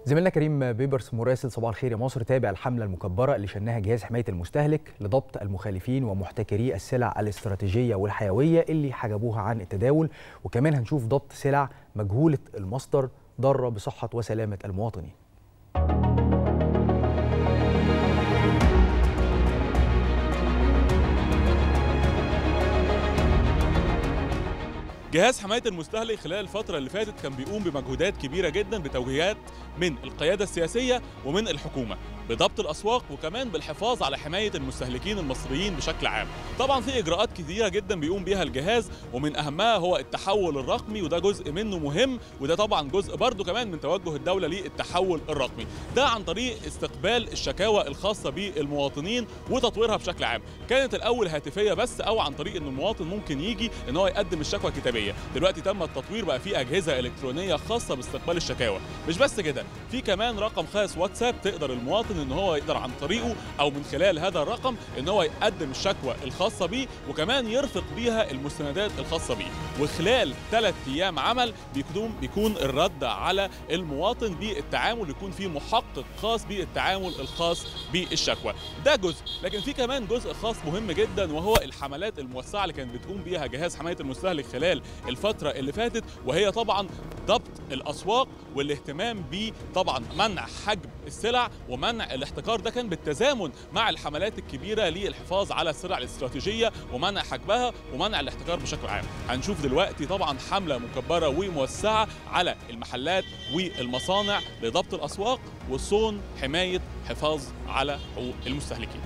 زميلنا كريم بيبرس مراسل صباح الخير يا مصر تابع الحملة المكبرة اللي شنها جهاز حماية المستهلك لضبط المخالفين ومحتكري السلع الاستراتيجية والحيوية اللي حجبوها عن التداول وكمان هنشوف ضبط سلع مجهولة المصدر ضارة بصحة وسلامة المواطنين جهاز حمايه المستهلك خلال الفتره اللي فاتت كان بيقوم بمجهودات كبيره جدا بتوجيهات من القياده السياسيه ومن الحكومه بضبط الاسواق وكمان بالحفاظ على حمايه المستهلكين المصريين بشكل عام طبعا في اجراءات كثيره جدا بيقوم بيها الجهاز ومن اهمها هو التحول الرقمي وده جزء منه مهم وده طبعا جزء برضه كمان من توجه الدوله للتحول الرقمي ده عن طريق استقبال الشكاوى الخاصه بالمواطنين وتطويرها بشكل عام كانت الاول هاتفيه بس او عن طريق ان المواطن ممكن يجي ان هو يقدم الشكوى كتابيه دلوقتي تم التطوير بقى في اجهزه الكترونيه خاصه باستقبال الشكاوى مش بس كده في كمان رقم خاص واتساب تقدر المواطن ان هو يقدر عن طريقه او من خلال هذا الرقم ان هو يقدم الشكوى الخاصه بيه وكمان يرفق بيها المستندات الخاصه بيه وخلال ثلاث ايام عمل بيكون بيكون الرد على المواطن بالتعامل يكون في محقق خاص بالتعامل الخاص بالشكوى ده جزء لكن في كمان جزء خاص مهم جدا وهو الحملات الموسعه اللي كانت بتقوم بيها جهاز حمايه المستهلك خلال الفتره اللي فاتت وهي طبعا ضبط الاسواق والاهتمام ب طبعا منع حجب السلع ومنع الاحتكار ده كان بالتزامن مع الحملات الكبيره للحفاظ على السلع الاستراتيجيه ومنع حجبها ومنع الاحتكار بشكل عام هنشوف دلوقتي طبعا حمله مكبره وموسعه على المحلات والمصانع لضبط الاسواق وصون حمايه حفاظ على حقوق المستهلكين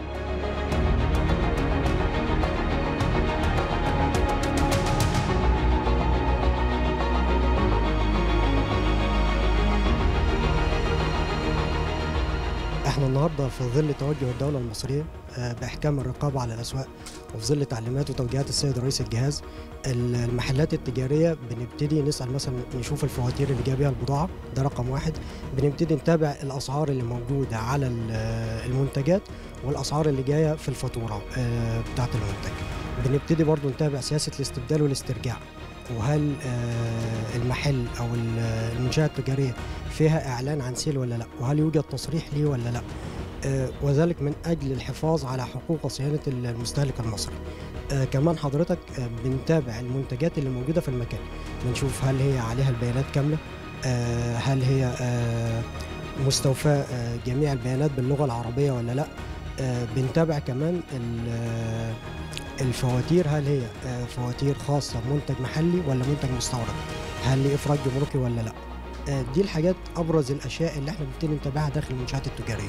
احنا النهارده في ظل توجه الدوله المصريه باحكام الرقابه على الاسواق وفي ظل تعليمات وتوجيهات السيد رئيس الجهاز المحلات التجاريه بنبتدي نسال مثلا نشوف الفواتير اللي جايه بيها البضاعه ده رقم واحد بنبتدي نتابع الاسعار اللي موجوده على المنتجات والاسعار اللي جايه في الفاتوره بتاعه المنتج بنبتدي برضو نتابع سياسه الاستبدال والاسترجاع وهل المحل او المنشاه التجاريه فيها اعلان عن سيل ولا لا وهل يوجد تصريح ليه ولا لا وذلك من اجل الحفاظ على حقوق وصيانه المستهلك المصري كمان حضرتك بنتابع المنتجات اللي موجوده في المكان بنشوف هل هي عليها البيانات كامله هل هي مستوفاه جميع البيانات باللغه العربيه ولا لا بنتابع كمان الفواتير هل هي فواتير خاصة بمنتج محلي ولا منتج مستورد هل ليه إفراج جمركي ولا لا دي الحاجات أبرز الأشياء اللي احنا بنبتدي نتابعها داخل المنشآت التجارية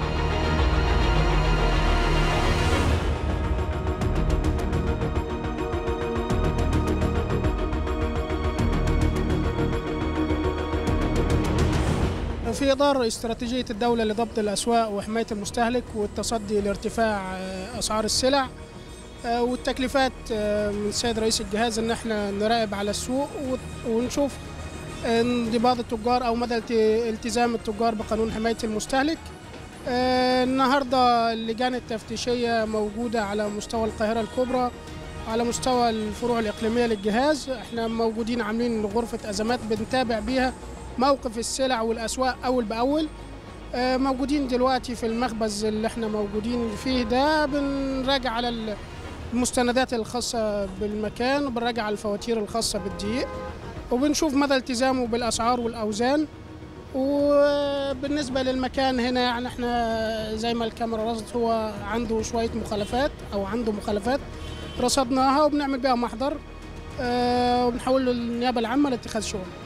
في اطار استراتيجيه الدوله لضبط الاسواق وحمايه المستهلك والتصدي لارتفاع اسعار السلع والتكليفات من السيد رئيس الجهاز ان احنا نراقب على السوق ونشوف انضباط التجار او مدى التزام التجار بقانون حمايه المستهلك النهارده اللجان التفتيشيه موجوده على مستوى القاهره الكبرى على مستوى الفروع الاقليميه للجهاز احنا موجودين عاملين غرفه ازمات بنتابع بيها موقف السلع والاسواق اول باول موجودين دلوقتي في المخبز اللي احنا موجودين فيه ده بنراجع على المستندات الخاصة بالمكان وبنراجع على الفواتير الخاصة بالدقيق وبنشوف مدى التزامه بالأسعار والأوزان وبالنسبة للمكان هنا يعني احنا زي ما الكاميرا رصدت هو عنده شوية مخالفات أو عنده مخالفات رصدناها وبنعمل بيها محضر وبنحول للنيابة العامة لاتخاذ شغل